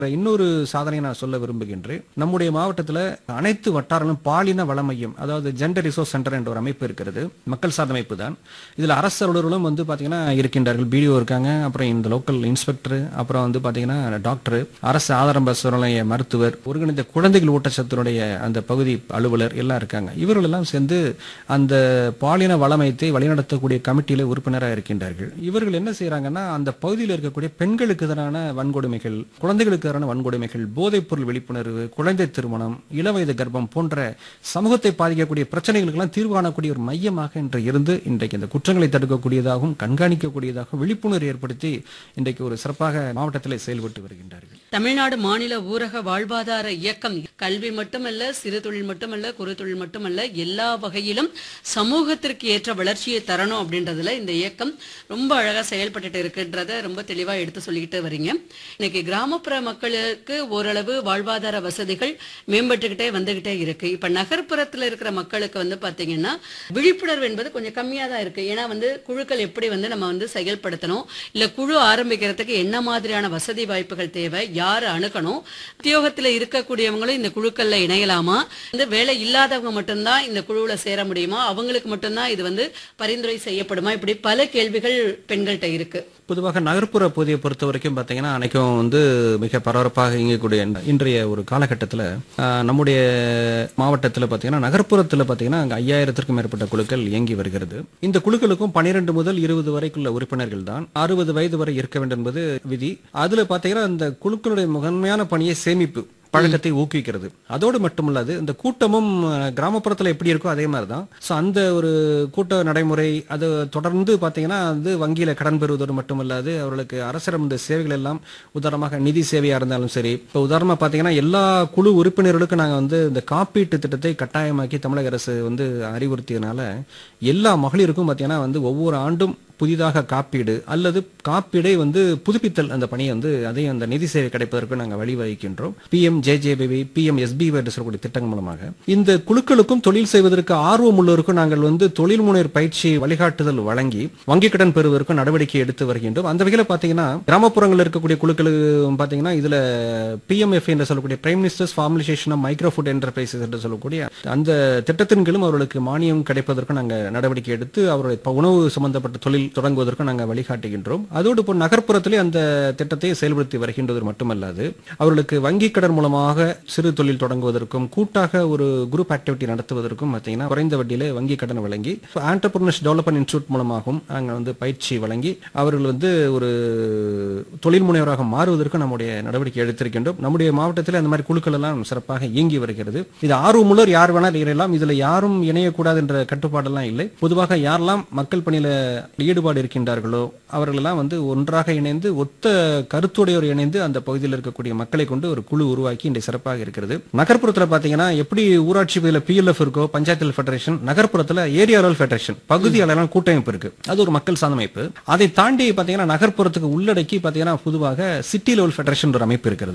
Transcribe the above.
இன்னொரு சாதனையை நான் சொல்ல விரும்புகின்றேன் நம்முடைய மாவட்டத்தில் அனைத்து வட்டாரங்களும் பாலின வள மையம் அதாவது ஜெண்டர் ரிசோர்ஸ் சென்டர் என்ற ஒரு அமைப்பு இருக்கிறது மக்கள் சார்ந்த அமைப்பு தான் இதில் அரசு அலுவலர்களும் வந்து பார்த்தீங்கன்னா இருக்கின்றார்கள் பிடிஓ இருக்காங்க அப்புறம் இந்த லோக்கல் இன்ஸ்பெக்டர் அப்புறம் வந்து பார்த்தீங்கன்னா டாக்டர் அரசு ஆதாரம்ப சுரநிலைய மருத்துவர் ஒருங்கிணைந்த குழந்தைகள் ஊட்டச்சத்தினுடைய அந்த பகுதி அலுவலர் எல்லாம் இருக்காங்க இவர்கள் எல்லாம் சேர்ந்து அந்த பாலின வளமையத்தை வழிநடத்தக்கூடிய கமிட்டியில உறுப்பினராக இருக்கின்றார்கள் இவர்கள் என்ன செய்யறாங்கன்னா அந்த பகுதியில் இருக்கக்கூடிய பெண்களுக்கு எதிரான வன்கொடுமைகள் குழந்தைகளுக்கு எதிரான வன்கொடுமைகள் போதைப் பொருள் விழிப்புணர்வு குழந்தை திருமணம் இளவயது கர்ப்பம் போன்ற சமூகத்தை பாதிக்கக்கூடிய பிரச்சனைகளுக்கெல்லாம் தீர்வு காணக்கூடிய ஒரு மையமாக இன்று இருந்து இன்றைக்கு இந்த குற்றங்களை தடுக்கக்கூடியதாகவும் கண்காணிக்கக்கூடியதாகவும் விழிப்புணர்வு ஏற்படுத்தி இன்றைக்கு ஒரு சிறப்பாக மாவட்டத்தில் செயல்பட்டு வருகின்றார்கள் தமிழ்நாடு மாநில ஊரக வாழ்வாதார இயக்கம் கல்வி மட்டுமல்ல சிறு தொழில் மட்டுமல்ல குறு தொழில் மட்டுமல்ல எல்லா வகையிலும் சமூகத்திற்கு ஏற்ற வளர்ச்சியை தரணும் அப்படின்றதுல இந்த இயக்கம் ரொம்ப அழகா செயல்பட்டுட்டு இருக்குன்றத ரொம்ப தெளிவா எடுத்து சொல்லிக்கிட்டு வரீங்க இன்னைக்கு கிராமப்புற மக்களுக்கு ஓரளவு வாழ்வாதார வசதிகள் மேம்பட்டுக்கிட்டே வந்துகிட்டே இருக்கு இப்ப நகர்ப்புறத்துல இருக்கிற மக்களுக்கு வந்து பாத்தீங்கன்னா விழிப்புணர்வு என்பது கொஞ்சம் கம்மியா தான் இருக்கு ஏன்னா வந்து குழுக்கள் எப்படி வந்து நம்ம வந்து செயல்படுத்தணும் இல்ல குழு ஆரம்பிக்கிறதுக்கு என்ன மாதிரியான வசதி வாய்ப்புகள் தேவை யாரு அணுகணும் உத்தியோகத்துல இருக்கக்கூடியவங்களும் இந்த குழுக்கள்ல இணையலாமா இந்த வேலை இல்லாதவங்க மட்டும்தான் இந்த குழுவுல சேர முடியுமா அவங்களுக்கு மட்டும்தான் இது வந்து பரிந்துரை செய்யப்படுமா இப்படி பல கேள்விகள் பெண்கள்கிட்ட இருக்கு பொதுவாக நகர்ப்புற பகுதியை பொறுத்த வரைக்கும் பார்த்தீங்கன்னா அன்னைக்கும் வந்து மிக பரபரப்பாக இயங்கக்கூடிய இன்றைய ஒரு காலகட்டத்தில் நம்முடைய மாவட்டத்தில் பார்த்தீங்கன்னா நகர்ப்புறத்தில் பார்த்தீங்கன்னா அங்கே ஐயாயிரத்திற்கும் மேற்பட்ட குழுக்கள் இயங்கி வருகிறது இந்த குழுக்களுக்கும் பனிரெண்டு முதல் இருபது வரைக்குள்ள உறுப்பினர்கள் தான் அறுபது வயது வரை இருக்க வேண்டும் என்பது விதி அதுல பார்த்தீங்கன்னா அந்த குழுக்களுடைய முதன்மையான பணியை சேமிப்பு பழக்கத்தை ஊக்குவிக்கிறது அதோடு மட்டுமல்லாது இந்த கூட்டமும் அஹ், கிராமப்புறத்துல எப்படி இருக்கோ அதே மாதிரி தான் ஸோ அந்த ஒரு கூட்ட நடைமுறை அது தொடர்ந்து பார்த்தீங்கன்னா வந்து வங்கியில கடன் பெறுவதோடு மட்டுமல்லாது அவர்களுக்கு அரசிடம் இந்த சேவைகள் எல்லாம் உதாரணமாக நிதி சேவையா இருந்தாலும் சரி இப்போ உதாரணமா பார்த்தீங்கன்னா எல்லா குழு உறுப்பினர்களுக்கும் நாங்கள் வந்து இந்த காப்பீட்டு திட்டத்தை கட்டாயமாக்கி தமிழக அரசு வந்து அறிவுறுத்தியதுனால எல்லா மகளிருக்கும் பார்த்தீங்கன்னா வந்து ஒவ்வொரு ஆண்டும் புதிதாக காப்பீடு அல்லது காப்பீடை வந்து புதுப்பித்தல் அந்த பணியை வந்து அதையும் அந்த நிதி சேவை கிடைப்பதற்கு நாங்கள் வழிவகுக்கின்றோம் பிஎம் ஜேஜேபிவி பிஎம் எஸ்பி என்று சொல்லக்கூடிய திட்டங்கள் மூலமாக இந்த குழுக்களுக்கும் தொழில் செய்வதற்கு ஆர்வம் உள்ளவருக்கும் நாங்கள் வந்து தொழில் முனைவர் பயிற்சி வழிகாட்டுதல் வழங்கி வங்கிக் கடன் பெறுவதற்கும் நடவடிக்கை எடுத்து வருகின்றோம் அந்த வகையில் பார்த்தீங்கன்னா கிராமப்புறங்களில் இருக்கக்கூடிய குழுக்களுக்கு பார்த்தீங்கன்னா இதுல பிஎம்எஃப் என்று சொல்லக்கூடிய prime minister's formalisation of micro food enterprises என்று சொல்லக்கூடிய அந்த திட்டத்தின் கீழும் அவர்களுக்கு மானியம் கிடைப்பதற்கு நாங்கள் நடவடிக்கை எடுத்து அவருடைய ப- உணவு சம்பந்தப்பட்ட தொழில் தொடங்குவதற்கு நாங்கள் வழிகாட்டுகின்றோம் அதோடு இப்போ நகர்ப்புறத்திலே அந்த திட்டத்தை செயல்படுத்தி வருகின்றது மட்டுமல்லாது அவர்களுக்கு வங்கி கடன் மூலமாக சிறு தொழில் தொடங்குவதற்கும் கூட்டாக ஒரு குரூப் ஆக்டிவிட்டி நடத்துவதற்கும் பார்த்தீங்கன்னா குறைந்த வட்டியிலே வங்கி கடன் வழங்கி ஆண்டர்பிரினர்ஸ் டெவலப்மெண்ட் இன்ஸ்டியூட் மூலமாகவும் நாங்கள் வந்து பயிற்சி வழங்கி அவர்கள் வந்து ஒரு தொழில் முனைவராக மாறுவதற்கு நம்முடைய நடவடிக்கை எடுத்திருக்கின்றோம் நம்முடைய மாவட்டத்தில் அந்த மாதிரி குழுக்கள் எல்லாம் சிறப்பாக இயங்கி வருகிறது இது ஆர்வமுள்ளர் யார் வேணால் இணையலாம் இதுல யாரும் இணையக்கூடாது என்ற கட்டுப்பாடெல்லாம் இல்லை பொதுவாக யாரெல்லாம் மக்கள் பணியில ஈடுபாடு இருக்கின்றார்களோ அவர்களெல்லாம் வந்து ஒன்றாக இணைந்து ஒத்த கருத்துடையோர் இணைந்து அந்த பகுதியில் இருக்கக்கூடிய மக்களை கொண்டு ஒரு குழு உருவாக்கி இன்றைய சிறப்பாக இருக்கிறது நகர்ப்புறத்துல பாத்தீங்கன்னா எப்படி ஊராட்சி பகுதியில் பிஎல்எஃப் இருக்கோ பஞ்சாயத்து ஃபெடரேஷன் நகர்ப்புறத்துல ஏரியா லெவல் ஃபெடரேஷன் பகுதி அளவிலான கூட்டமைப்பு இருக்கு அது ஒரு மக்கள் சார்ந்த அமைப்பு அதை தாண்டி பாத்தீங்கன்னா நகர்ப்புறத்துக்கு உள்ளடக்கி பாத்தீங்கன்னா பொதுவாக சிட்டி லெவல் ஃபெடரேஷன் ஒரு அமைப்பு இருக்கிறது